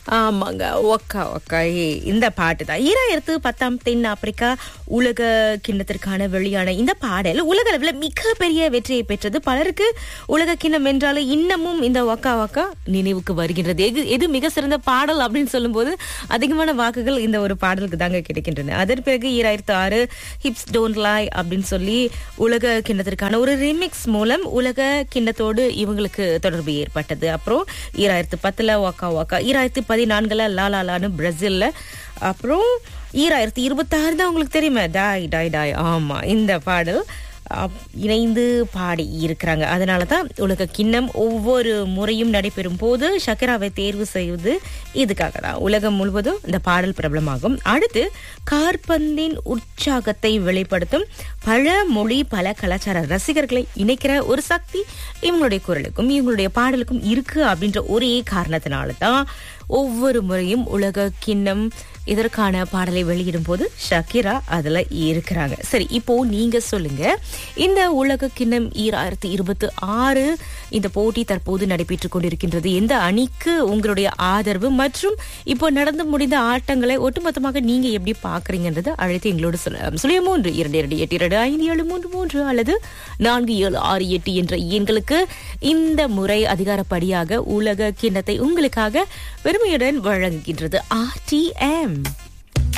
ஆமாங்க ஒக்கா ஒக்கா ஏ, இந்த பாட்டு தான் ஈராயிரத்து பத்தாம் தென் ஆப்பிரிக்கா உலக கிண்ணத்திற்கான வெளியான இந்த பாடல் உலக அளவில் மிகப்பெரிய வெற்றியை பெற்றது பலருக்கு உலக கிண்ணம் என்றாலும் இன்னமும் இந்த ஒக்கா ஒக்கா நினைவுக்கு வருகின்றது எது எது மிக சிறந்த பாடல் அப்படின்னு சொல்லும்போது அதிகமான வாக்குகள் இந்த ஒரு பாடலுக்கு தாங்க கிடைக்கின்றன அதன் பிறகு ஈராயிரத்து ஆறு ஹிப்ஸ் டோன்ட் லாய் அப்படின்னு சொல்லி உலக கிண்ணத்திற்கான ஒரு ரிமிக்ஸ் மூலம் உலக கிண்ணத்தோடு இவங்களுக்கு தொடர்பு ஏற்பட்டது அப்புறம் ஈராயிரத்து பத்துல வாக்கா வாக்கா ஈராயிரத்து பதினான்குல லாலாலான்னு பிரேசில்ல அப்புறம் ஈராயிரத்தி இருபத்தாறு தான் உங்களுக்கு தெரியுமா டாய் டாய் டாய் ஆமா இந்த பாடல் அப்- இணைந்து பாடி இருக்கிறாங்க அதனால தான் உலக கிண்ணம் ஒவ்வொரு முறையும் நடைபெறும் போது ஷக்கராவை தேர்வு செய்வது இதுக்காக தான் உலகம் முழுவதும் இந்த பாடல் பிரபலமாகும் அடுத்து கார்பந்தின் உற்சாகத்தை வெளிப்படுத்தும் பல மொழி பல கலாச்சார ரசிகர்களை இணைக்கிற ஒரு சக்தி இவங்களுடைய குரலுக்கும் இவங்களுடைய பாடலுக்கும் இருக்கு அப்படின்ற ஒரே காரணத்தினால தான் ஒவ்வொரு முறையும் உலக கிண்ணம் இதற்கான பாடலை வெளியிடும் போது ஷக்கிரா அதுல இருக்கிறாங்க சரி இப்போ நீங்க சொல்லுங்க இந்த உலக கிண்ணம் ஈராயிரத்தி இருபத்தி ஆறு இந்த போட்டி தற்போது நடைபெற்றுக் கொண்டிருக்கின்றது எந்த அணிக்கு உங்களுடைய ஆதரவு மற்றும் இப்போ நடந்து முடிந்த ஆட்டங்களை ஒட்டுமொத்தமாக நீங்க எப்படி பாக்குறீங்கன்றதை அழைத்து எங்களோடு சொல்லலாம் சுழிய மூன்று இரண்டு இரண்டு எட்டு இரண்டு ஐந்து ஏழு மூன்று மூன்று அல்லது நான்கு ஏழு ஆறு எட்டு என்ற எண்களுக்கு இந்த முறை அதிகாரப்படியாக உலக கிண்ணத்தை உங்களுக்காக பெருமையுடன் வழங்குகின்றது ஆர்டிஎம்